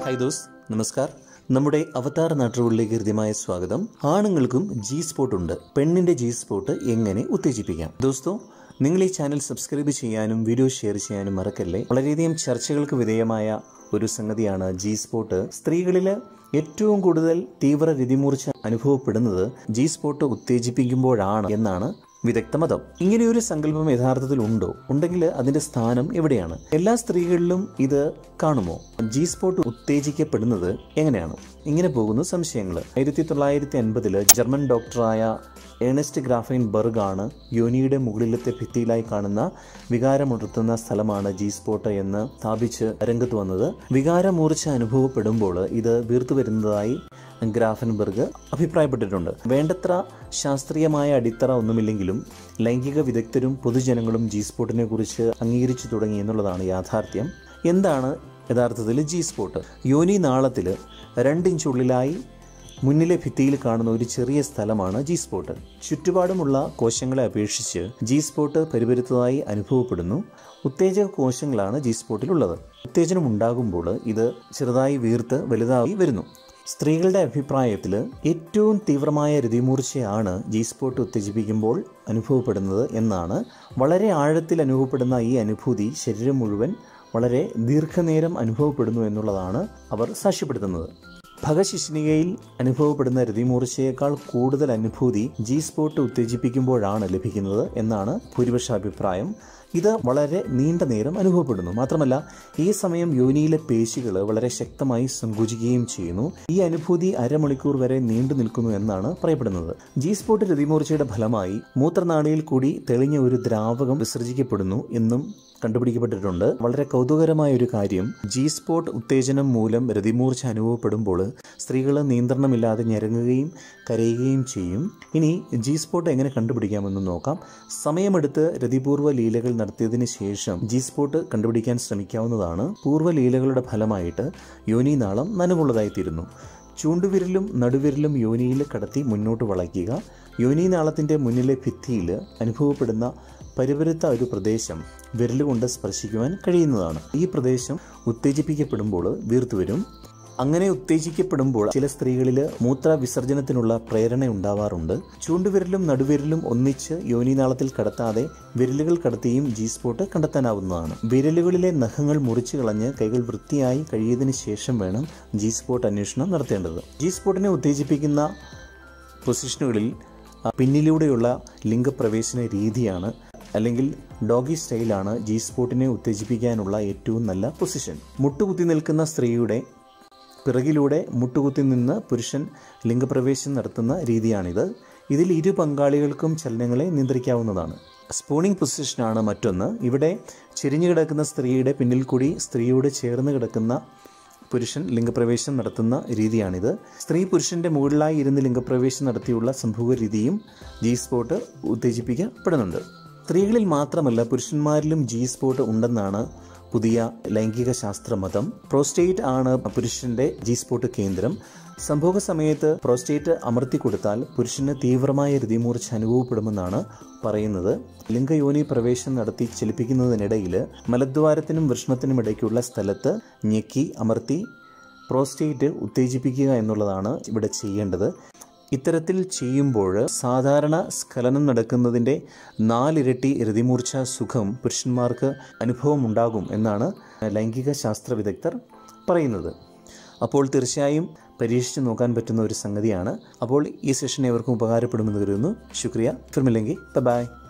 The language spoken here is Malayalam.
ഹായ് ദോസ് നമസ്കാർ നമ്മുടെ അവതാർ നാട്ടുകളിലേക്ക് ഹൃദ്യമായ സ്വാഗതം ആണുങ്ങൾക്കും ജി സ്പോട്ട് ഉണ്ട് പെണ്ണിന്റെ ജി സ്പോട്ട് എങ്ങനെ ഉത്തേജിപ്പിക്കാം ദോസ്തോ നിങ്ങൾ ഈ ചാനൽ സബ്സ്ക്രൈബ് ചെയ്യാനും വീഡിയോ ഷെയർ ചെയ്യാനും മറക്കല്ലേ വളരെയധികം ചർച്ചകൾക്ക് വിധേയമായ ഒരു സംഗതിയാണ് ജി സ്പോട്ട് സ്ത്രീകളിൽ ഏറ്റവും കൂടുതൽ തീവ്ര രതിമൂർച്ച അനുഭവപ്പെടുന്നത് ജി സ്പോട്ട് ഉത്തേജിപ്പിക്കുമ്പോഴാണ് എന്നാണ് വിദഗ്ധ മതം ഇങ്ങനെയൊരു സങ്കല്പം യഥാർത്ഥത്തിൽ ഉണ്ടോ ഉണ്ടെങ്കിൽ അതിന്റെ സ്ഥാനം എവിടെയാണ് എല്ലാ സ്ത്രീകളിലും ഇത് കാണുമോ ജി സ്പോട്ട് ഉത്തേജിക്കപ്പെടുന്നത് എങ്ങനെയാണ് ഇങ്ങനെ പോകുന്നു സംശയങ്ങൾ ആയിരത്തി തൊള്ളായിരത്തി അൻപതില് ജർമ്മൻ ഡോക്ടറായ ഏണസ്റ്റ് ഗ്രാഫൈൻ ബർഗ് ആണ് യോനിയുടെ മുകളിലത്തെ ഭിത്തിയിലായി കാണുന്ന വികാരമുണർത്തുന്ന സ്ഥലമാണ് ജി സ്പോട്ട് എന്ന് സ്ഥാപിച്ച് രംഗത്ത് വന്നത് വികാരമൂർച്ച അനുഭവപ്പെടുമ്പോൾ ഇത് വീർത്തു വരുന്നതായി ഗ്രാഫൻബർഗ് അഭിപ്രായപ്പെട്ടിട്ടുണ്ട് വേണ്ടത്ര ശാസ്ത്രീയമായ അടിത്തറ ഒന്നുമില്ലെങ്കിലും ലൈംഗിക വിദഗ്ധരും പൊതുജനങ്ങളും ജി സ്പോട്ടിനെ കുറിച്ച് അംഗീകരിച്ചു തുടങ്ങി എന്നുള്ളതാണ് യാഥാർത്ഥ്യം എന്താണ് യഥാർത്ഥത്തിൽ ജി സ്പോട്ട് യോനി നാളത്തിൽ രണ്ടിഞ്ചുള്ളിലായി മുന്നിലെ ഭിത്തിയിൽ കാണുന്ന ഒരു ചെറിയ സ്ഥലമാണ് ജി സ്പോട്ട് ചുറ്റുപാടുമുള്ള കോശങ്ങളെ അപേക്ഷിച്ച് ജി സ്പോട്ട് പരിപരുത്തതായി അനുഭവപ്പെടുന്നു ഉത്തേജക കോശങ്ങളാണ് ജി സ്പോട്ടിലുള്ളത് ഉത്തേജനം ഉണ്ടാകുമ്പോൾ ഇത് ചെറുതായി വീർത്ത് വലുതായി വരുന്നു സ്ത്രീകളുടെ അഭിപ്രായത്തിൽ ഏറ്റവും തീവ്രമായ രതിമൂർച്ചയാണ് ജി സ്പോട്ട് ഉത്തേജിപ്പിക്കുമ്പോൾ അനുഭവപ്പെടുന്നത് എന്നാണ് വളരെ ആഴത്തിൽ അനുഭവപ്പെടുന്ന ഈ അനുഭൂതി ശരീരം മുഴുവൻ വളരെ ദീർഘനേരം അനുഭവപ്പെടുന്നു എന്നുള്ളതാണ് അവർ സാക്ഷ്യപ്പെടുത്തുന്നത് ഭഗശിഷ്ണികയിൽ അനുഭവപ്പെടുന്ന രതിമൂർച്ചയേക്കാൾ കൂടുതൽ അനുഭൂതി ജി സ്പോട്ട് ഉത്തേജിപ്പിക്കുമ്പോഴാണ് ലഭിക്കുന്നത് എന്നാണ് ഭൂരിപക്ഷ അഭിപ്രായം ഇത് വളരെ നീണ്ട നേരം അനുഭവപ്പെടുന്നു മാത്രമല്ല ഈ സമയം യോനിയിലെ പേശികൾ വളരെ ശക്തമായി സങ്കുചിക്കുകയും ചെയ്യുന്നു ഈ അനുഭൂതി അരമണിക്കൂർ വരെ നീണ്ടു നിൽക്കുന്നു എന്നാണ് പറയപ്പെടുന്നത് ജി സ്പോട്ട് രതിമൂർച്ചയുടെ ഫലമായി മൂത്രനാളിയിൽ കൂടി തെളിഞ്ഞ ഒരു ദ്രാവകം വിസർജിക്കപ്പെടുന്നു എന്നും കണ്ടുപിടിക്കപ്പെട്ടിട്ടുണ്ട് വളരെ കൗതുകരമായ ഒരു കാര്യം ജി സ്പോട്ട് ഉത്തേജനം മൂലം രതിമൂർച്ച അനുഭവപ്പെടുമ്പോൾ സ്ത്രീകൾ നിയന്ത്രണമില്ലാതെ ഞരങ്ങുകയും കരയുകയും ചെയ്യും ഇനി ജി സ്പോട്ട് എങ്ങനെ കണ്ടുപിടിക്കാമെന്ന് നോക്കാം സമയമെടുത്ത് രതിപൂർവ്വ ലീലകൾ നടത്തിയതിന് ശേഷം ജി സ്പോട്ട് കണ്ടുപിടിക്കാൻ ശ്രമിക്കാവുന്നതാണ് പൂർവ്വ ലീലകളുടെ ഫലമായിട്ട് യോനി നാളം നനവുള്ളതായിത്തീരുന്നു ചൂണ്ടുവിരലും നടുവിരലും യോനിയിൽ കടത്തി മുന്നോട്ട് വളയ്ക്കുക യോനി നാളത്തിൻ്റെ മുന്നിലെ ഭിത്തിയിൽ അനുഭവപ്പെടുന്ന പരിപരുത്ത ഒരു പ്രദേശം വിരലുകൊണ്ട് സ്പർശിക്കുവാൻ കഴിയുന്നതാണ് ഈ പ്രദേശം ഉത്തേജിപ്പിക്കപ്പെടുമ്പോൾ വീർത്തുവരും അങ്ങനെ ഉത്തേജിക്കപ്പെടുമ്പോൾ ചില സ്ത്രീകളിൽ മൂത്ര വിസർജനത്തിനുള്ള പ്രേരണ ഉണ്ടാവാറുണ്ട് ചൂണ്ടുവിരലും നടുവിരലും ഒന്നിച്ച് യോനിനാളത്തിൽ കടത്താതെ വിരലുകൾ കടത്തിയും ജി സ്പോട്ട് കണ്ടെത്താനാവുന്നതാണ് വിരലുകളിലെ നഖങ്ങൾ മുറിച്ചു കളഞ്ഞ് കൈകൾ വൃത്തിയായി കഴിയതിനു ശേഷം വേണം ജി സ്പോട്ട് അന്വേഷണം നടത്തേണ്ടത് ജി സ്പോട്ടിനെ ഉത്തേജിപ്പിക്കുന്ന പൊസിഷനുകളിൽ പിന്നിലൂടെയുള്ള ലിംഗപ്രവേശന രീതിയാണ് അല്ലെങ്കിൽ ഡോഗി സ്റ്റൈലാണ് ജി സ്പോട്ടിനെ ഉത്തേജിപ്പിക്കാനുള്ള ഏറ്റവും നല്ല പൊസിഷൻ മുട്ടുകുത്തി നിൽക്കുന്ന സ്ത്രീയുടെ പിറകിലൂടെ മുട്ടുകുത്തി നിന്ന് പുരുഷൻ ലിംഗപ്രവേശം നടത്തുന്ന രീതിയാണിത് ഇതിൽ ഇരു പങ്കാളികൾക്കും ചലനങ്ങളെ നിയന്ത്രിക്കാവുന്നതാണ് സ്പൂണിംഗ് പൊസിഷനാണ് മറ്റൊന്ന് ഇവിടെ ചെരിഞ്ഞു കിടക്കുന്ന സ്ത്രീയുടെ പിന്നിൽ കൂടി സ്ത്രീയോട് ചേർന്ന് കിടക്കുന്ന പുരുഷൻ ലിംഗപ്രവേശം നടത്തുന്ന രീതിയാണിത് സ്ത്രീ പുരുഷന്റെ മുകളിലായി ഇരുന്ന് ലിംഗപ്രവേശം നടത്തിയുള്ള സംഭവ രീതിയും ജി സ്പോട്ട് ഉത്തേജിപ്പിക്കപ്പെടുന്നുണ്ട് സ്ത്രീകളിൽ മാത്രമല്ല പുരുഷന്മാരിലും ജി സ്പോട്ട് ഉണ്ടെന്നാണ് പുതിയ ലൈംഗിക ശാസ്ത്ര മതം പ്രോസ്റ്റേറ്റ് ആണ് പുരുഷന്റെ ജി സ്പോട്ട് കേന്ദ്രം സംഭവ സമയത്ത് പ്രോസ്റ്റേറ്റ് അമർത്തി കൊടുത്താൽ പുരുഷന് തീവ്രമായ രതിമൂർച്ച അനുഭവപ്പെടുമെന്നാണ് പറയുന്നത് ലിംഗയോനി പ്രവേശം നടത്തി ചലിപ്പിക്കുന്നതിനിടയിൽ മലദ്വാരത്തിനും വൃഷ്ണത്തിനും ഇടയ്ക്കുള്ള സ്ഥലത്ത് ഞെക്കി അമർത്തി പ്രോസ്റ്റേറ്റ് ഉത്തേജിപ്പിക്കുക എന്നുള്ളതാണ് ഇവിടെ ചെയ്യേണ്ടത് ഇത്തരത്തിൽ ചെയ്യുമ്പോൾ സാധാരണ സ്ഖലനം നടക്കുന്നതിൻ്റെ നാലിരട്ടി രതിമൂർച്ച സുഖം പുരുഷന്മാർക്ക് അനുഭവമുണ്ടാകും എന്നാണ് ലൈംഗിക ശാസ്ത്ര വിദഗ്ധർ പറയുന്നത് അപ്പോൾ തീർച്ചയായും പരീക്ഷിച്ച് നോക്കാൻ പറ്റുന്ന ഒരു സംഗതിയാണ് അപ്പോൾ ഈ സെഷൻ ഏവർക്കും ഉപകാരപ്പെടുമെന്ന് കരുതുന്നു ശുക്രിയ ഫിർമില്ലെങ്കിൽ ബൈ